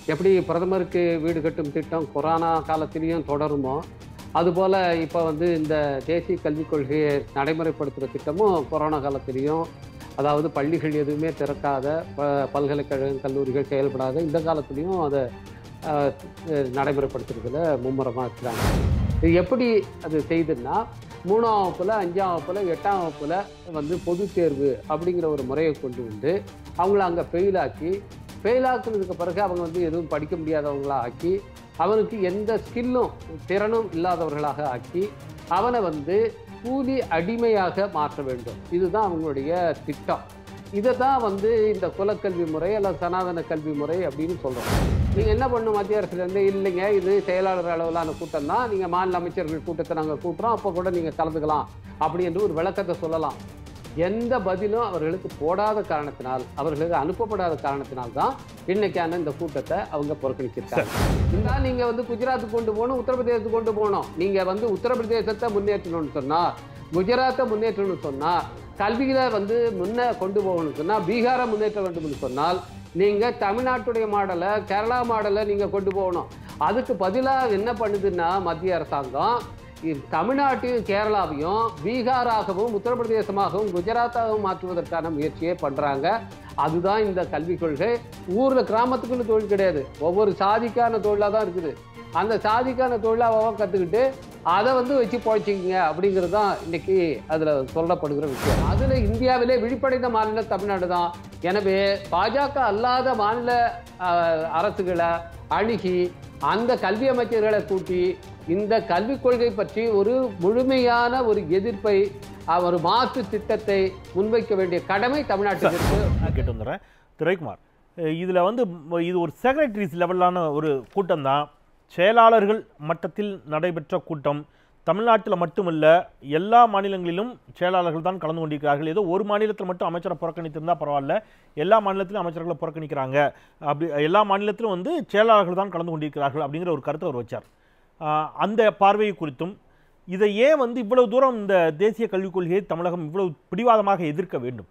எப்படி பிரதமருக்கு வீடு கட்டும் திட்டம் கொரோனா காலத்திலையும் தொடருமோ அதுபோல் இப்போ வந்து இந்த தேசிய கல்விக் கொள்கையை நடைமுறைப்படுத்துகிற திட்டமும் கொரோனா காலத்திலையும் அதாவது பள்ளிகள் எதுவுமே திறக்காத ப பல்கலைக்கழகம் கல்லூரிகள் செயல்படாத இந்த காலத்துலேயும் அதை ஆஹ், நடைமுறைப்படுத்துறதுல மும்முரமாக இருக்கிறாங்க இது எப்படி அது செய்துன்னா மூணாம் வகுப்புல அஞ்சாம் வகுப்புல எட்டாம் வகுப்புல வந்து பொதுத் தேர்வு அப்படிங்கிற ஒரு முறையை கொண்டு வந்து அவங்கள அங்கே ஃபெயில் ஆக்கி ஃபெயில் ஆக்குனதுக்கு பிறகு அவங்க வந்து எதுவும் படிக்க முடியாதவங்களா ஆக்கி அவனுக்கு எந்த ஸ்கில்லும் திறனும் இல்லாதவர்களாக ஆக்கி அவனை வந்து கூலி அடிமையாக மாற்ற வேண்டும் இதுதான் அவங்களுடைய திட்டம் இதை தான் வந்து இந்த குலக்கல்வி முறை அல்லது சனாதன கல்வி முறை அப்படின்னு சொல்கிறோம் நீங்கள் என்ன பண்ணும் மத்திய அரசுலேருந்து இல்லைங்க இது செயலாளர் அளவிலான கூட்டம் தான் நீங்கள் மாநில அமைச்சர்கள் கூட்டத்தை நாங்கள் கூட்டுறோம் அப்போ கூட நீங்கள் கலந்துக்கலாம் அப்படி என்று ஒரு விளக்கத்தை சொல்லலாம் எந்த பதிலும் அவர்களுக்கு போடாத காரணத்தினால் அவர்களுக்கு அனுப்பப்படாத காரணத்தினால் தான் இன்னைக்கான இந்த கூட்டத்தை அவங்க புறக்கணிச்சிருக்காங்க இருந்தால் நீங்க வந்து குஜராத்துக்கு கொண்டு போகணும் உத்தரப்பிரதேசத்துக்கு கொண்டு போகணும் நீங்க வந்து உத்தரப்பிரதேசத்தை முன்னேற்றணும்னு சொன்னா குஜராத்தை முன்னேற்றணும்னு சொன்னா கல்வியில வந்து முன்ன கொண்டு போகணும்னு சொன்னா பீகாரை முன்னேற்ற வேண்டும்னு சொன்னால் நீங்க தமிழ்நாட்டுடைய மாடலை கேரளா மாடலை நீங்க கொண்டு போகணும் அதுக்கு பதிலாக என்ன பண்ணுதுன்னா மத்திய அரசாங்கம் இ- தமிழ்நாட்டையும் கேரளாவையும் பீகாராகவும் உத்தரப்பிரதேசமாகவும் குஜராத்தாகவும் மாற்றுவதற்கான முயற்சியை பண்றாங்க அதுதான் இந்த கல்விக் கொள்கை ஊர்ல கிராமத்துக்குன்னு தொழில் கிடையாது ஒவ்வொரு சாதிக்கான தொழிலாக தான் இருக்குது அந்த சாதிக்கான தொழிலாக கற்றுக்கிட்டு அதை வந்து வச்சு பழச்சிக்கிங்க அப்படிங்கிறது தான் இன்னைக்கு அதில் சொல்லப்படுகிற விஷயம் அதில் இந்தியாவிலே விழிப்படைந்த மாநிலம் தமிழ்நாடு தான் எனவே பாஜக அல்லாத மாநில ஆஹ், அரசுகளை அணுகி அந்த கல்வி அமைச்சர்களை கூட்டி இந்த கல்விக் கொள்கை பற்றி ஒரு முழுமையான ஒரு எதிர்ப்பை அஹ், ஒரு மாற்று திட்டத்தை முன்வைக்க வேண்டிய கடமை தமிழ்நாட்டுக்கு இருக்கு நான் கேட்டு வந்துடுறேன் திரைக்குமார் இதில் வந்து ம- இது ஒரு செக்ரட்டரிஸ் லெவலான ஒரு கூட்டம் தான் செயலாளர்கள் மட்டத்தில் நடைபெற்ற கூட்டம் தமிழ்நாட்டில் மட்டுமல்ல எல்லா மாநிலங்களிலும் செயலாளர்கள் தான் கலந்து கொண்டிருக்கிறார்கள் ஏதோ ஒரு மாநிலத்தில் மட்டும் அமைச்சரை புறக்கணித்திருந்தால் பரவாயில்ல எல்லா மாநிலத்திலும் அமைச்சர்களை புறக்கணிக்கிறாங்க அப்படி எல்லா மாநிலத்திலும் வந்து செயலாளர்கள் தான் கலந்து கொண்டிருக்கிறார்கள் அப்படிங்கிற ஒரு கருத்தை அவர் வச்சார் ஆஹ் அந்த பார்வை குறித்தும் இதை ஏன் வந்து இவ்வளவு தூரம் இந்த தேசிய கல்விக் கொள்கையை தமிழகம் இவ்வளவு பிடிவாதமாக எதிர்க்க வேண்டும்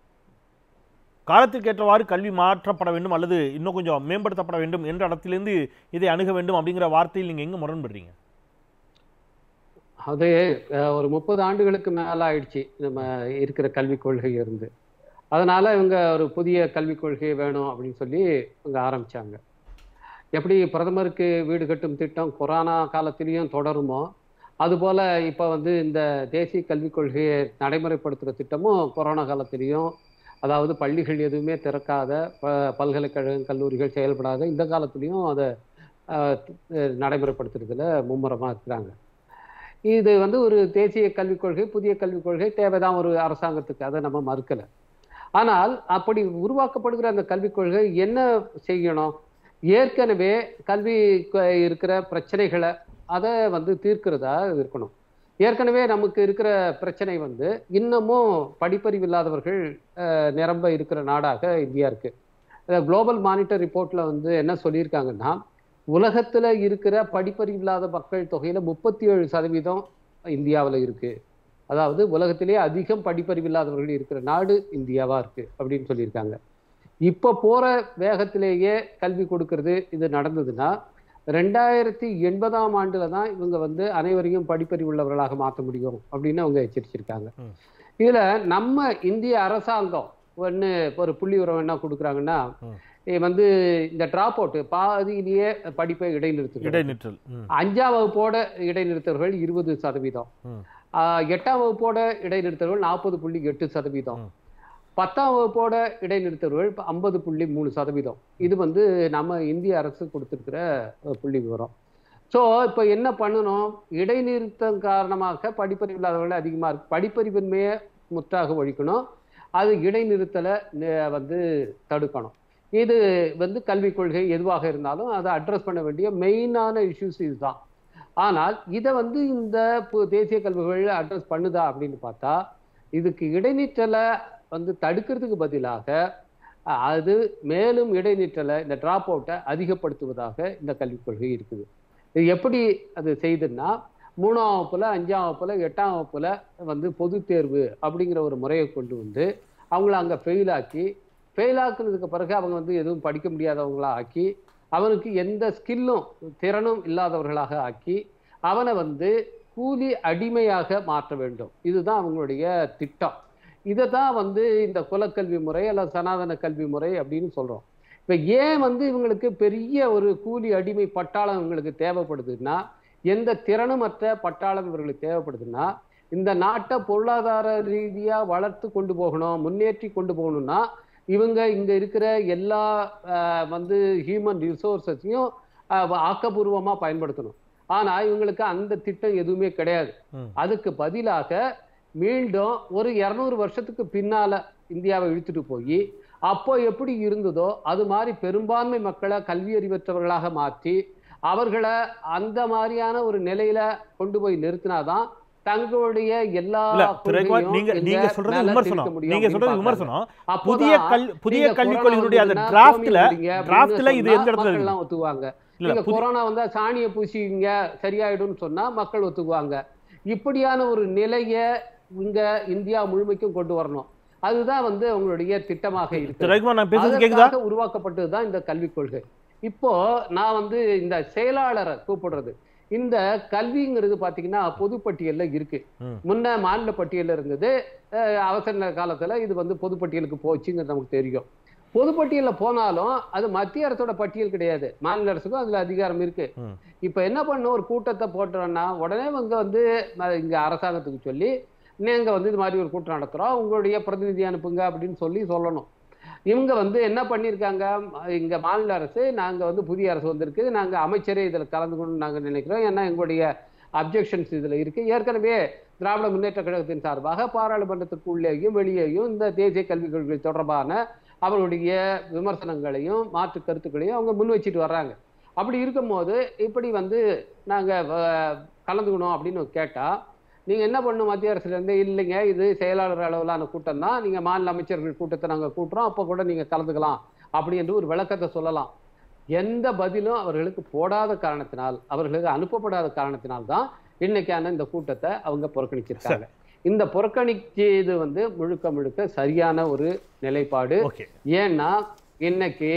காலத்திற்கேற்றவாறு கல்வி மாற்றப்பட வேண்டும் அல்லது இன்னும் கொஞ்சம் மேம்படுத்தப்பட வேண்டும் என்ற இடத்திலிருந்து இதை அணுக வேண்டும் அப்படிங்கிற வார்த்தையில் நீங்க எங்க முரண்படுறீங்க அது அஹ், ஒரு முப்பது ஆண்டுகளுக்கு மேல ஆயிடுச்சு நம்ம இருக்கிற கல்விக் கொள்கை இருந்து அதனால இவங்க ஒரு புதிய கல்விக் கொள்கை வேணும் அப்படின்னு சொல்லி இவங்க ஆரம்பிச்சாங்க எப்படி பிரதமருக்கு வீடு கட்டும் திட்டம் கொரோனா காலத்திலையும் தொடருமோ அதுபோல இப்போ வந்து இந்த தேசிய கல்விக் கொள்கையை நடைமுறைப்படுத்துகிற திட்டமும் கொரோனா காலத்திலையும் அதாவது பள்ளிகள் எதுவுமே திறக்காத ப பல்கலைக்கழகம் கல்லூரிகள் செயல்படாத இந்த காலத்துலேயும் அதை அஹ், நடைமுறைப்படுத்துறதுல மும்முரமாக இருக்கிறாங்க இது வந்து ஒரு தேசிய கல்விக் கொள்கை புதிய கல்விக் கொள்கை தேவைதான் ஒரு அரசாங்கத்துக்கு அதை நம்ம மறுக்கல ஆனால் அப்படி உருவாக்கப்படுகிற அந்த கல்விக் கொள்கை என்ன செய்யணும் ஏற்கனவே கல்வி க- இருக்கிற பிரச்சனைகளை அதை வந்து தீர்க்கிறதா இருக்கணும் ஏற்கனவே நமக்கு இருக்கிற பிரச்சனை வந்து இன்னமும் படிப்பறிவு இல்லாதவர்கள் அஹ், நிரம்ப இருக்கிற நாடாக இந்தியா இருக்கு குளோபல் மானிட்டர் ரிப்போர்ட்ல வந்து என்ன சொல்லியிருக்காங்கன்னா உலகத்துல இருக்கிற படிப்பறிவு இல்லாத மக்கள் தொகையில முப்பத்தி ஏழு சதவீதம் இந்தியாவில் இருக்கு அதாவது உலகத்திலே அதிகம் படிப்பறிவு இல்லாதவர்கள் இருக்கிற நாடு இந்தியாவா இருக்கு அப்படின்னு சொல்லியிருக்காங்க இப்போ போற வேகத்திலேயே கல்வி கொடுக்கறது இது நடந்ததுன்னா ரெண்டாயிரத்தி எண்பதாம் ஆண்டுல தான் இவங்க வந்து அனைவரையும் படிப்பறிவு உள்ளவர்களாக மாற்ற முடியும் அப்படின்னு அவங்க எச்சரிச்சிருக்காங்க ம். இதுல நம்ம இந்திய அரசாங்கம் ஒன்று ஒரு புள்ளி உரம் என்ன கொடுக்குறாங்கன்னா ம். இது வந்து இந்த டிராப் அவுட் பாதியிலேயே படிப்பை இடைநிறுத்துகிறது இடைநிற்றல் ம், அஞ்சாம் வகுப்போட இடைநிறுத்தவர்கள் இருபது சதவீதம் ம். ஆஹ் எட்டாம் வகுப்போட இடைநிறுத்தவர்கள் நாற்பது புள்ளி எட்டு சதவீதம் ம். பத்தாம் வகுப்போட இடைநிறுத்தவர்கள் ஐம்பது புள்ளி மூணு சதவீதம் இது வந்து நம்ம இந்திய அரசு கொடுத்திருக்கிற அஹ், புள்ளி விவரம் ஸோ இப்போ என்ன பண்ணணும் இடைநிறுத்தம் காரணமாக படிப்பறிவு இல்லாதவர்கள் அதிகமாக இருக்கு படிப்பறிவின்மையை முற்றாக ஒழிக்கணும் அது இடைநிறுத்தலை நே- வந்து தடுக்கணும் இது வந்து கல்விக் கொள்கை எதுவாக இருந்தாலும் அதை அட்ரஸ் பண்ண வேண்டிய மெயினான இஷ்யூஸ் இதுதான் ஆனால் இதை வந்து இந்த பு- தேசிய கல்விகள் அட்ரஸ் பண்ணுதா அப்படின்னு பார்த்தா இதுக்கு இடைநிற்றலை வந்து தடுக்கிறதுக்கு பதிலாக அஹ், அது மேலும் இடைநிற்றலை இந்த டிராப் அவுட்டை அதிகப்படுத்துவதாக இந்த கல்விக் கொள்கை இருக்குது இது எப்படி அது செய்துன்னா மூணாம் வகுப்புல அஞ்சாம் வகுப்புல எட்டாம் வகுப்புல வந்து பொது தேர்வு அப்படிங்கிற ஒரு முறையை கொண்டு வந்து அவங்கள அங்க ஃபெயில் ஆக்கி ஃபெயில் ஆக்குனதுக்கு பிறகு அவங்க வந்து எதுவும் படிக்க முடியாதவங்களா ஆக்கி அவனுக்கு எந்த ஸ்கில்லும் திறனும் இல்லாதவர்களாக ஆக்கி அவனை வந்து கூலி அடிமையாக மாற்ற வேண்டும் இதுதான் அவங்களுடைய திட்டம் இதை தான் வந்து இந்த குலக்கல்வி முறை அல்லது சனாதன கல்வி முறை அப்படின்னு சொல்றோம் இப்ப ஏன் வந்து இவங்களுக்கு பெரிய ஒரு கூலி அடிமை பட்டாளம் இவங்களுக்கு தேவைப்படுதுன்னா எந்த திறனுமற்ற பட்டாளம் இவர்களுக்கு தேவைப்படுதுன்னா இந்த நாட்டை பொருளாதார ரீதியா வளர்த்து கொண்டு போகணும் முன்னேற்றி கொண்டு போகணும்னா இவங்க இங்க இருக்கிற எல்லா ஆஹ், வந்து ஹியூமன் ரிசோர்ஸஸையும் ஆக்கப்பூர்வமா பயன்படுத்தணும் ஆனா இவங்களுக்கு அந்த திட்டம் எதுவுமே கிடையாது ம். அதுக்கு பதிலாக மீண்டும் ஒரு இருநூறு வருஷத்துக்கு பின்னால இந்தியாவை இழுத்துட்டு போய் அப்போ எப்படி இருந்ததோ அது மாதிரி பெரும்பான்மை மக்களை கல்வி அறிவற்றவர்களாக மாற்றி அவர்களை அந்த மாதிரியான ஒரு நிலையில கொண்டு போய் நிறுத்தினாதான் தங்களுடைய எல்லா இல்ல திரைக்குமார் கொள்கையும் நீங்க இங்க நீங்க சொல்றது மேல விமர்சனம் திணிக்க முடியும் நீங்க சொல்றது அப்படின்னு விமர்சனம் பார்க்கறாங்க. புதிய அப்போதான் கல் புதிய நீங்க கல்விக் கொரோனா கொள்கையினுடைய அந்த வந்ததுன்னா டிராஃப்ட்ல கோமியம் குடிங்க அப்படின்னு டிராஃப்ட்ல இது சொன்னா எந்த இடத்துல மக்கள் இருக்கு எல்லாம் ஒத்துக்குவாங்க இல்ல நீங்க புதி- கொரோனா வந்தா சாணியை பூசிங்க சரியாயிடும்னு சொன்னா மக்கள் ஒத்துக்குவாங்க இப்படியான ஒரு நிலைய இங்க இந்தியா முழுமைக்கும் கொண்டு வரணும் அதுதான் வந்து அவங்களுடைய திட்டமாக இருக்கு திரைக்குமார் நான் பேசுறது கேக்குதா அதற்காக உருவாக்கப்பட்டதுதான் இந்த கல்விக் கொள்கை இப்போ நான் வந்து இந்த செயலாளரை கூப்பிடுறது இந்த கல்விங்கிறது பாத்தீங்கன்னா பொதுப்பட்டியல்ல இருக்கு ம். முன்ன மாநில பட்டியல்ல இருந்தது அஹ் அவசர நேர காலத்துல இது வந்து பொதுப்பட்டியலுக்கு போச்சுங்கிறது நமக்கு தெரியும் பொதுப்பட்டியல்ல போனாலும் அது மத்திய அரசோட பட்டியல் கிடையாது மாநில அரசுக்கும் அதுல அதிகாரம் இருக்கு ம். இப்ப என்ன பண்ணும் ஒரு கூட்டத்தை போட்டுறோம்னா உடனே இவங்க வந்து அஹ் இங்க அரசாங்கத்துக்கு சொல்லி நீங்க வந்து இது மாதிரி ஒரு கூட்டம் நடத்துறோம் உங்களுடைய பிரதிநிதி அனுப்புங்க அப்படின்னு சொல்லி சொல்லணும் இவங்க வந்து என்ன பண்ணியிருக்காங்க இங்க மாநில அரசு நாங்க வந்து புதிய அரசு வந்திருக்கு நாங்க அமைச்சரே இதுல கலந்துக்கணும்னு நாங்க நினைக்கிறோம் ஏன்னா எங்களுடைய அப்ஜெக்ஷன்ஸ் இதுல இருக்கு ஏற்கனவே திராவிட முன்னேற்ற கழகத்தின் சார்பாக பாராளுமன்றத்துக்கு உள்ளேயும் வெளியேயும் இந்த தேசிய கல்விக் கொள்கை தொடர்பான அவருடைய விமர்சனங்களையும் மாற்று கருத்துக்களையும் அவங்க முன் வச்சுட்டு வர்றாங்க அப்படி இருக்கும்போது இப்படி வந்து நாங்க அஹ், கலந்துக்கணும் அப்படின்னு கேட்டா நீங்க என்ன பண்ணணும் மத்திய அரசுல இருந்து இல்லைங்க இது செயலாளர் அளவிலான கூட்டம் தான் நீங்க மாநில அமைச்சர்கள் கூட்டத்தை நாங்க கூட்டுறோம் அப்ப கூட நீங்க கலந்துக்கலாம் அப்படி என்று ஒரு விளக்கத்தை சொல்லலாம் எந்த பதிலும் அவர்களுக்கு போடாத காரணத்தினால் அவர்களுக்கு அனுப்பப்படாத காரணத்தினால் தான் இன்னைக்கான இந்த கூட்டத்தை அவங்க புறக்கணிச்சிருக்காங்க இந்த புறக்கணிச்சது வந்து முழுக்க முழுக்க சரியான ஒரு நிலைப்பாடு ஓகே ஏன்னா இன்னைக்கு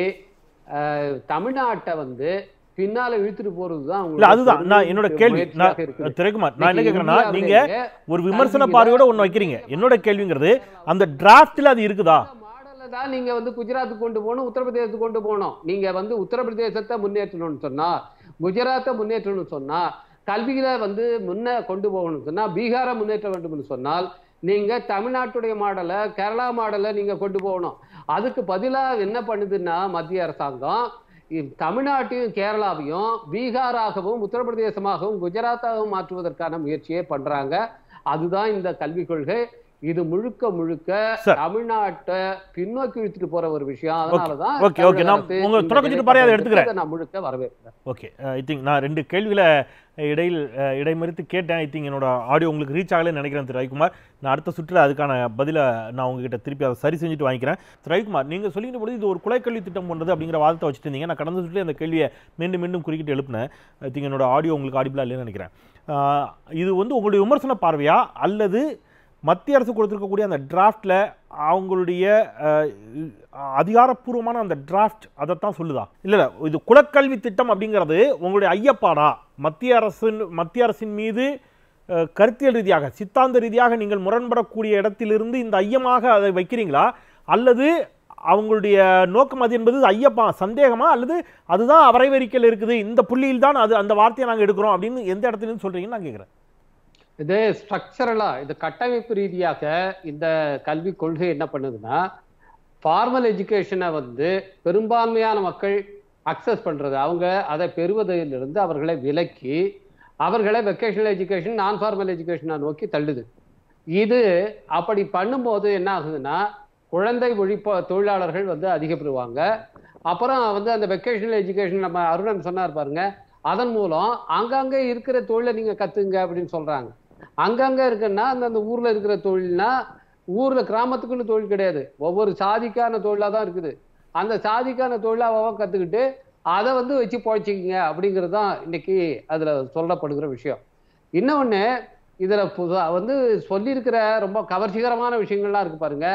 அஹ், தமிழ்நாட்டை வந்து பின்னால இழுத்துட்டு போறதுதான் இல்ல அவங்களோட அதுதான் நான் பெரும் என்னோட கேள்வி முயற்சியாக நான் இருக்குது. திரைக்குமார் நான் என்ன இன்னைக்கு கேட்கறேன்னா நீங்க இந்தியாவிலேயே ஒரு விமர்சன கல்வியில பார்வையோட ஒண்ணு வைக்கிறீங்க என்னோட கேள்விங்கிறது அந்த டிராஃப்ட்ல அது இருக்குதா மாடல்ல தான் நீங்க வந்து குஜராத்துக்கு கொண்டு போகணும் உத்தரப்பிரதேசத்துக்கு கொண்டு போகணும் நீங்க வந்து உத்தரப்பிரதேசத்தை முன்னேற்றணும்னு சொன்னா குஜராத்தை முன்னேற்றணும்னு சொன்னா கல்வியில வந்து முன்ன கொண்டு போகணும்னு சொன்னா பீகாரை முன்னேற்ற வேண்டும்னு சொன்னால் நீங்க தமிழ்நாட்டுடைய மாடலை கேரளா மாடலை நீங்க கொண்டு போகணும் அதுக்கு பதிலா என்ன பண்ணுதுன்னா மத்திய அரசாங்கம் இ- தமிழ்நாட்டையும் கேரளாவையும் பீகாராகவும் உத்தரப்பிரதேசமாகவும் குஜராத்தாகவும் மாற்றுவதற்கான முயற்சியே பண்றாங்க அதுதான் இந்த கல்விக் கொள்கை இது முழுக்க முழுக்க Sir. தமிழ்நாட்டை பின்னோக்கி இழுத்துட்டு போற ஒரு விஷயம் அதனாலதான் Okay, okay. நான் தமிழக அரசு உங்க இந்த தொடக்கத்திட்டு நிலைப்பாட்டை பாரு, அதை எடுத்து எடுத்துக்கிறேன். அதை நான் முழுக்க வரவேற்கிறேன் ஓகே ஐ திங்க் நான் ரெண்டு கேள்விகளை இடையில் அஹ், இடைமறித்து கேட்டேன் ஐ திங்க் என்னோட ஆடியோ உங்களுக்கு ரீச் ஆகலைன்னு நினைக்கிறேன் திரு ரவிக்குமார் நான் அடுத்த சுற்றுல அதுக்கான பதிலை நான் உங்ககிட்ட திருப்பி அதை சரி செஞ்சுட்டு வாங்கிக்கிறேன் திரு ரவிக்குமார் நீங்கள் சொல்லிக்கிற பொழுது இது ஒரு குலைக்கல்வி திட்டம் பண்ணுறது அப்படிங்கிற வாதத்தை வச்சுட்டு இருந்தீங்க நான் கடந்த சுற்றுல அந்த கேள்வியை மீண்டும் மீண்டும் குறுக்கிட்டு எழுப்பினேன் ஐ திங்க் என்னோட ஆடியோ உங்களுக்கு ஆடிபிளாக இல்லைன்னு நினைக்கிறேன் ஆஹ், இது வந்து உங்களுடைய விமர்சன பார்வையா அல்லது மத்திய அரசு கொடுத்துருக்கக்கூடிய அந்த டிராஃப்டில் அவங்களுடைய அஹ், அதிகாரப்பூர்வமான அந்த டிராஃப்ட் அதைத்தான் சொல்லுதா இல்லை இல்லை இது குலக்கல்வி திட்டம் அப்படிங்கிறது உங்களுடைய ஐயப்பாடா மத்திய அரசின் மத்திய அரசின் மீது அஹ், கருத்தியல் ரீதியாக சித்தாந்த ரீதியாக நீங்கள் முரண்படக்கூடிய இடத்திலிருந்து இந்த ஐயமாக அதை வைக்கிறீங்களா அல்லது அவங்களுடைய நோக்கம் அது என்பது ஐயப்பா சந்தேகமா அல்லது அதுதான் வரைவறிக்கையில் இருக்குது இந்த புள்ளியில் தான் அது அந்த வார்த்தையை நாங்கள் எடுக்கிறோம் அப்படின்னு எந்த இடத்துலன்னு சொல்றீங்கன்னு நான் கேட்குறேன் இது ஸ்ட்ரக்சரலா இது கட்டமைப்பு ரீதியாக இந்த கல்விக் கொள்கை என்ன பண்ணுதுன்னா ஃபார்மல் எஜுகேஷனை வந்து பெரும்பான்மையான மக்கள் அக்சஸ் பண்றது அவங்க அதை பெறுவதிலிருந்து அவர்களை விலக்கி அவர்களை வெக்கேஷனல் எஜுகேஷன் நான் ஃபார்மல் எஜுகேஷனை நோக்கி தள்ளுது இது அப்படி பண்ணும்போது என்ன ஆகுதுன்னா குழந்தை ஒழிப்ப தொழிலாளர்கள் வந்து அதிகப்படுவாங்க அப்புறம் வந்து அந்த வெக்கேஷனல் எஜுகேஷன் நம்ம அருணன் சொன்னார் பாருங்க அதன் மூலம் அங்கங்கே இருக்கிற தொழிலை நீங்க கத்துங்க அப்படின்னு சொல்றாங்க அங்கங்க இருக்குன்னா அந்தந்த ஊர்ல இருக்கிற தொழில்னா ஊர்ல கிராமத்துக்குன்னு தொழில் கிடையாது ஒவ்வொரு சாதிக்கான தொழிலா தான் இருக்குது அந்த சாதிக்கான தொழிலை அவன் கத்துக்கிட்டு அதை வந்து வச்சு பொழைச்சிக்கிங்க அப்படிங்கிறது தான் இன்னைக்கு அதுல சொல்லப்படுகிற விஷயம் இன்னொன்னு இதுல புதுசா வந்து சொல்லியிருக்கிற ரொம்ப கவர்ச்சிகரமான விஷயங்கள்லாம் இருக்கு பாருங்க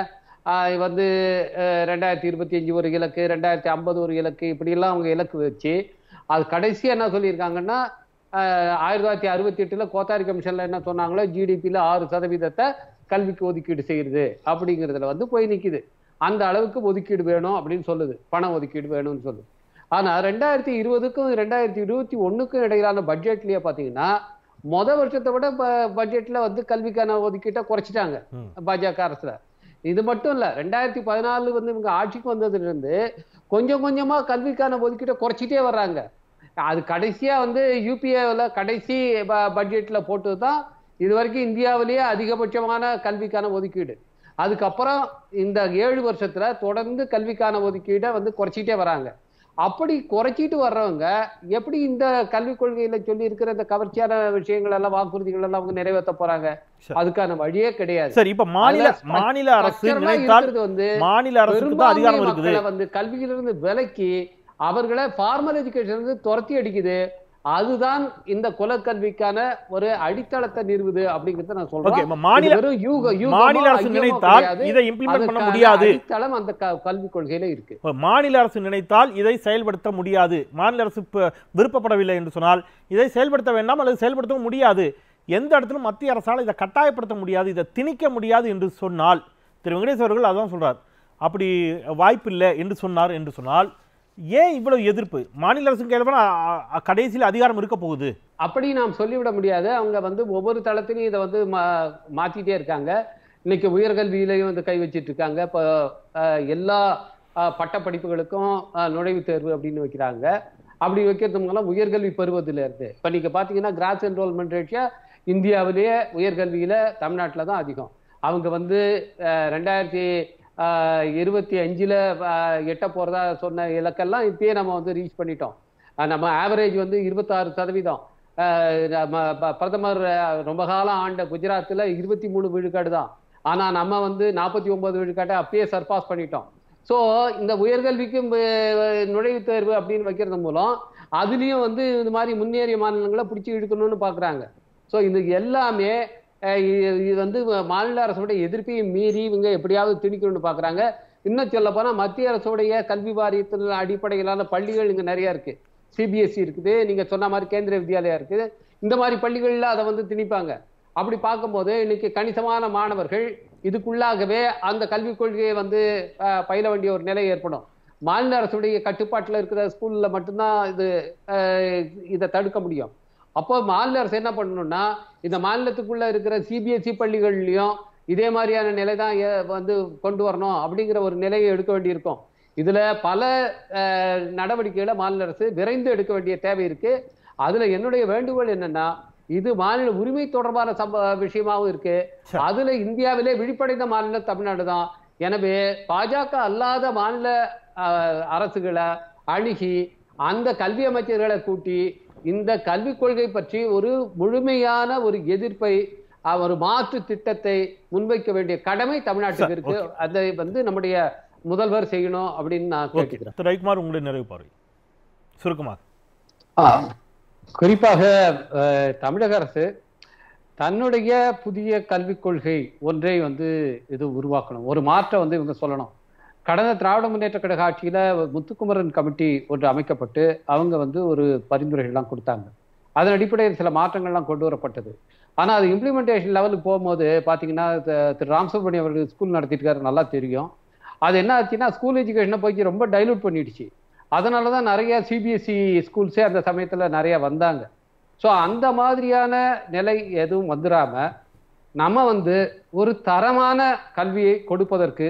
ஆஹ் வந்து அஹ், ரெண்டாயிரத்தி இருபத்தி அஞ்சு ஒரு இலக்கு ரெண்டாயிரத்தி ஐம்பது ஒரு இலக்கு இப்படியெல்லாம் அவங்க இலக்கு வச்சு அது கடைசியா என்ன சொல்லியிருக்காங்கன்னா ஆஹ், ஆயிரத்தி தொள்ளாயிரத்தி அறுபத்தி எட்டுல கோத்தாரி கமிஷன்ல என்ன சொன்னாங்களோ ஜிடிபியில் ஆறு சதவீதத்தை கல்விக்கு ஒதுக்கீடு செய்யுது அப்படிங்கிறதுல வந்து போய் நிக்குது அந்த அளவுக்கு ஒதுக்கீடு வேணும் அப்படின்னு சொல்லுது பண ஒதுக்கீடு வேணும்னு சொல்லுது ஆனா ரெண்டாயிரத்தி இருபதுக்கும் ரெண்டாயிரத்தி இருபத்தி ஒண்ணுக்கும் இடையிலான பட்ஜெட்லயே பாத்தீங்கன்னா மொத வருஷத்தை விட ப- பட்ஜெட்ல வந்து கல்விக்கான ஒதுக்கீட்டை குறைச்சிட்டாங்க ம். பாஜக அரசுல இது மட்டும் இல்ல ரெண்டாயிரத்தி பதினாலு வந்து இவங்க ஆட்சிக்கு வந்ததுல இருந்து கொஞ்சம் கொஞ்சமா கல்விக்கான ஒதுக்கீட்டை குறைச்சிட்டே வர்றாங்க அது கடைசியா வந்து யூபிஏல கடைசி ப- பட்ஜெட்ல போட்டது தான் இது வரைக்கும் இந்தியாவிலேயே அதிகபட்சமான கல்விக்கான ஒதுக்கீடு அதுக்கப்புறம் இந்த ஏழு வருஷத்துல தொடர்ந்து கல்விக்கான ஒதுக்கீடை வந்து குறைச்சிட்டே வராங்க அப்படி குறைச்சிட்டு வர்றவங்க எப்படி இந்த கல்விக் கொள்கையில சொல்லி இருக்கிற இந்த கவர்ச்சியான விஷயங்கள் எல்லாம் வாக்குறுதிகள் எல்லாம் அவங்க நிறைவேற்ற போறாங்க சரி. அதுக்கான வழியே கிடையாது சரி இப்ப மாநில அதுல ஸ்ப- மாநில அரசு structural ஆ நினைத்தால் இருக்கிறது வந்து மாநில அரசுக்கு தான் பெரும்பான்மை அதிகாரம் இருக்குது மக்களை வந்து கல்வியிலிருந்து விலக்கி அவர்களை ஃபார்மல் எஜுகேஷன் இருந்து துரத்தி அடிக்குது அதுதான் இந்த குலக்கல்விக்கான ஒரு அடித்தளத்தை நிறுவுது அப்படிங்கறத நான் ஓகே சொல்றேன் இப்ப மாநில இது வெறும் யூக யூகமோ, மாநில அரசு ஐயமோ நினைத்தால் கிடையாது. இதை இம்ப்ளிமெண்ட் பண்ண அதுக்கான முடியாது அடித்தளம் அந்த க- கல்விக் கொள்கையில இருக்கு இப்ப மாநில அரசு நினைத்தால் இதை செயல்படுத்த முடியாது மாநில அரசு இப்ப விருப்பப்படவில்லை என்று சொன்னால் இதை செயல்படுத்த வேண்டாம் அல்லது செயல்படுத்தவும் முடியாது எந்த இடத்திலும் மத்திய அரசால் இதை கட்டாயப்படுத்த முடியாது இதை திணிக்க முடியாது என்று சொன்னால் திரு வெங்கடேஷ் அவர்கள் அதான் சொல்றார் அப்படி வாய்ப்பில்லை என்று சொன்னார் என்று சொன்னால் ஏன் இவ்வளவு எதிர்ப்பு மாநில அரசு கையில் கடைசியில் அதிகாரம் இருக்க போகுது அப்படி நாம் சொல்லிவிட முடியாது அவங்க வந்து ஒவ்வொரு தளத்திலையும் இதை வந்து மா- மாத்திட்டே இருக்காங்க இன்னைக்கு உயர்கல்வியிலையும் வந்து கை வச்சிட்டு இருக்காங்க இப்போ அஹ், எல்லா அஹ், பட்டப்படிப்புகளுக்கும் அஹ், நுழைவுத் தேர்வு அப்படின்னு வைக்கிறாங்க அப்படி வைக்கிறது மூலம் உயர்கல்வி பெறுவதில் இருந்து இப்போ நீங்க பார்த்தீங்கன்னா கிராஸ் என்ரோல்மெண்ட் ரேஷியா இந்தியாவிலேயே உயர்கல்வியில தமிழ்நாட்டில் தான் அதிகம் அவங்க வந்து அஹ், ரெண்டாயிரத்தி அஹ், இருபத்தி அஞ்சுல அஹ், எட்ட போறதா சொன்ன இலக்கெல்லாம் இப்பயே நம்ம வந்து ரீச் பண்ணிட்டோம் அஹ், நம்ம ஆவரேஜ் வந்து இருபத்தாறு சதவீதம் அஹ், நம்ம ப- பிரதமர் அஹ், ரொம்ப காலம் ஆண்ட குஜராத்தில் இருபத்தி மூணு விழுக்காடு தான் ஆனா நம்ம வந்து நாற்பத்தி ஒன்பது விழுக்காட்டை அப்பயே சர்பாஸ் பண்ணிட்டோம் ஸோ இந்த உயர்கல்விக்கு அஹ், நுழைவுத் தேர்வு அப்படின்னு வைக்கிறது மூலம் அதுலயும் வந்து இது மாதிரி முன்னேறிய மாநிலங்களை பிடிச்சி இழுக்கணும்னு பார்க்குறாங்க ஸோ இது எல்லாமே அஹ், இது இது வந்து மாநில அரசுடைய எதிர்ப்பையும் மீறி இவங்க எப்படியாவது திணிக்கணும்னு பார்க்குறாங்க இன்னும் சொல்ல போனால் மத்திய அரசுடைய கல்வி வாரியத்தின் அடிப்படையிலான பள்ளிகள் இங்கே நிறைய இருக்கு சிபிஎஸ்சி இருக்குது நீங்க சொன்ன மாதிரி கேந்திரிய வித்யாலயா இருக்குது இந்த மாதிரி பள்ளிகள்ல அதை வந்து திணிப்பாங்க அப்படி பார்க்கும்போது இன்னைக்கு கணிசமான மாணவர்கள் இதுக்குள்ளாகவே அந்த கல்விக் கொள்கையை வந்து அஹ், பயில வேண்டிய ஒரு நிலை ஏற்படும் மாநில அரசுடைய கட்டுப்பாட்டில் இருக்கிற ஸ்கூல்ல மட்டும்தான் இது அஹ், இதை தடுக்க முடியும் அப்போ மாநில அரசு என்ன பண்ணணும்னா இந்த மாநிலத்துக்குள்ள இருக்கிற சிபிஎஸ்இ பள்ளிகள்லயும் இதே மாதிரியான நிலை தான் ஏ- வந்து கொண்டு வரணும் அப்படிங்கிற ஒரு நிலையை எடுக்க வேண்டியிருக்கும் இதுல பல அஹ், நடவடிக்கைகளை மாநில அரசு விரைந்து எடுக்க வேண்டிய தேவை இருக்கு அதுல என்னுடைய வேண்டுகோள் என்னன்னா இது மாநில உரிமை தொடர்பான சம்ப விஷயமாவும் இருக்கு சரி. அதுல இந்தியாவிலே விழிப்படைந்த மாநிலம் தமிழ்நாடு தான் எனவே பாஜக அல்லாத மாநில அஹ், அரசுகளை அணுகி அந்த கல்வி அமைச்சர்களை கூட்டி இந்த கல்விக் கொள்கை பற்றி ஒரு முழுமையான ஒரு எதிர்ப்பை அஹ், ஒரு மாற்று திட்டத்தை முன்வைக்க வேண்டிய கடமை தமிழ்நாட்டுக்கு சரி, இருக்கு okay. அதை வந்து நம்முடைய முதல்வர் செய்யணும் அப்படின்னு நான் ஓகே கேட்டுக்கிறேன் திரு ரவிக்குமார் உங்களுடைய நிறைவு பார்வை சுருக்கமாக ஆ, குறிப்பாக அஹ், தமிழக அரசு தன்னுடைய புதிய கல்விக் கொள்கை ஒன்றை வந்து இது உருவாக்கணும் ஒரு மாற்றம் வந்து இவங்க சொல்லணும் கடந்த திராவிட முன்னேற்ற கழக ஆட்சியில முத்துக்குமரன் கமிட்டி ஒன்று அமைக்கப்பட்டு அவங்க வந்து ஒரு பரிந்துரைகள்லாம் கொடுத்தாங்க அதன் அடிப்படையில் சில மாற்றங்கள்லாம் கொண்டு வரப்பட்டது ஆனா அது இம்ப்ளிமெண்டேஷன் லெவலுக்கு போகும்போது பாத்தீங்கன்னா த- திரு ராமசுப்ரமணியம் அவர்கள் ஸ்கூல் நடத்திட்டு இருக்காரு நல்லா தெரியும் அது என்ன ஆச்சுன்னா ஸ்கூல் எஜுகேஷனை போய் ரொம்ப டைலூட் பண்ணிடுச்சு அதனால தான் நிறைய சிபிஎஸ்சி ஸ்கூல்ஸே அந்த சமயத்துல நிறைய வந்தாங்க ஸோ அந்த மாதிரியான நிலை எதுவும் வந்துடாம நம்ம வந்து ஒரு தரமான கல்வியை கொடுப்பதற்கு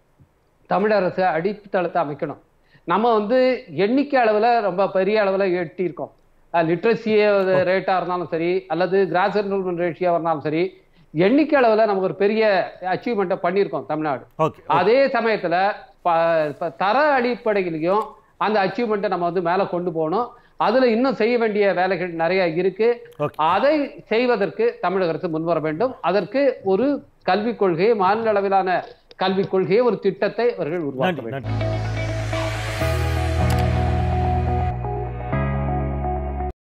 தமிழரசு அடித்தளத்தை அமைக்கணும் நம்ம வந்து எண்ணிக்கை அளவில் ரொம்ப பெரிய அளவில் எட்டியிருக்கோம் லிட்ரஸியே ரேட்டாக இருந்தாலும் சரி அல்லது கிராஸ் என்ரோல்மெண்ட் ரேஷியோவாக இருந்தாலும் சரி எண்ணிக்கை அளவில் நமக்கு ஒரு பெரிய அச்சீவ்மெண்ட்டை பண்ணியிருக்கோம் தமிழ்நாடு ஓகே அதே சமயத்துல ப- ப- தர அடிப்படையிலையும் அந்த அச்சீவ்மெண்ட்டை நம்ம வந்து மேல கொண்டு போகணும் அதுல இன்னும் செய்ய வேண்டிய வேலைகள் நிறைய இருக்கு ஓகே அதை செய்வதற்கு தமிழக அரசு முன்வர வேண்டும் அதற்கு ஒரு கல்விக் கொள்கையை மாநில அளவிலான கல்விக் கொள்கையை ஒரு திட்டத்தை அவர்கள் உருவாக்க நன்றி வேண்டும் நன்றி